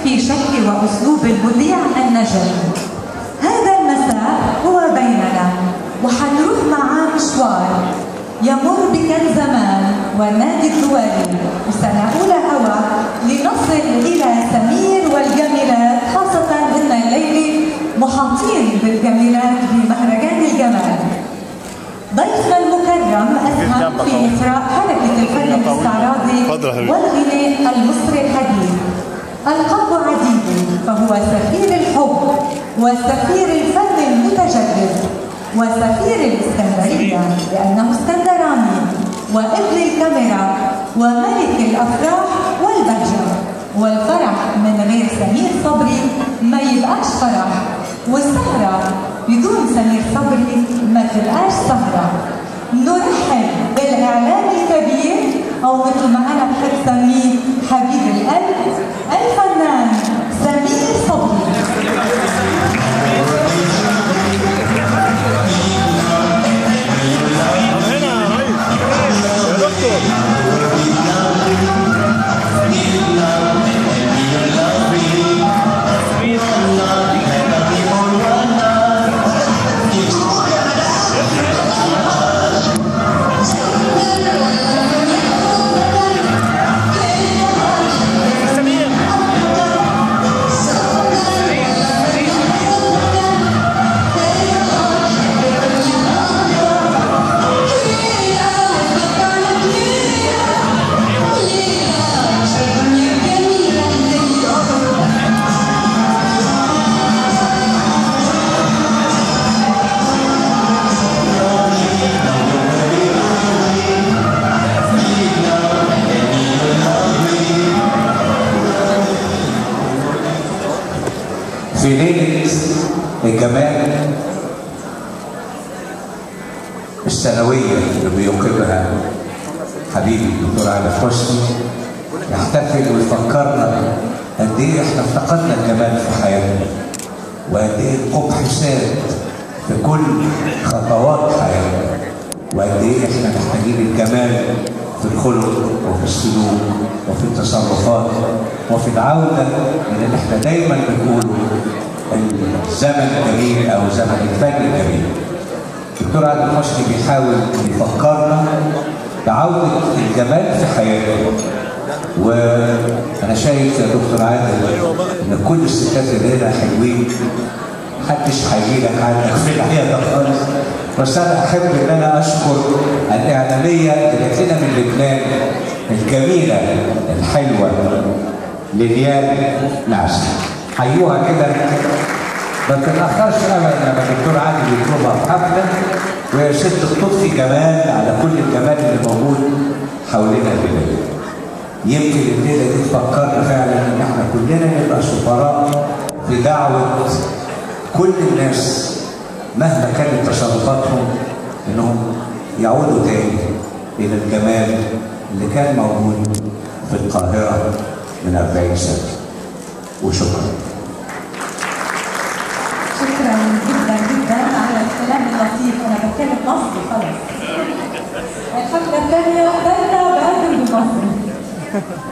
في شكل وأسلوب المذيع النجم هذا المساء هو بيننا وحنروح معاه مشوار يمر بك الزمان والنادي الدولي وسنقول هوا لنصل إلى سمير والجميلات خاصة إن الليلة محاطين بالجميلات بمهرجان الجمال ضيفنا المكرم أسهم في إثراء حركة الفن الاستعراضي والغناء المصري الحديث ألقاب عديد فهو سفير الحب وسفير الفن المتجدد وسفير الإسكندرية لأنه اسكندراني وابن الكاميرا وملك الأفراح والبهجة والفرح من غير سمير صبري ما يبقاش فرح والسهرة بدون سمير صبري ما تبقاش سهرة نرحب بالإعلام الكبير أو مثل ما أنا بحب سميه حبيب القلب الفنان سمير صبري في ليلة الجمال السنوية اللي بيقيمها حبيبي الدكتور علي حسني يحتفل ويفكرنا قد ايه احنا افتقدنا الجمال في حياتنا وقد ايه القبح ساد في كل خطوات حياتنا وقد ايه احنا محتاجين الجمال في الخلق وفي السلوك وفي التصرفات وفي العودة من اللي احنا دايما بنقوله الزمن الجميل او زمن الفن الجميل. الدكتور عادل حسني بيحاول يفكرنا بعودة الجمال في حياتنا. وانا شايف يا دكتور عادل ان كل الستات اللي هنا حلوين محدش هيجي لك عنك في الحقيقه خالص بس انا احب ان انا اشكر الاعلاميه اللي جت لنا من لبنان الجميله الحلوه ليليان نعسي حيوها كده ما بتتاخرش ابدا لما الدكتور عادل يطلبها في حفله وهي ست بتضفي جمال على كل الجمال اللي موجود حوالينا الليله يمكن الليله دي تفكرنا فعلا ان احنا كلنا نبقى سفراء في دعوه كل الناس مهما كانت تصرفاتهم انهم يعودوا تاني الى الجمال اللي كان موجود في القاهره من 40 سنه وشكرا شكرا جدا جدا على الكلام اللطيف انا بتكلم مصري خلص الحفله الثانيه ثالثه بقدم بالمصري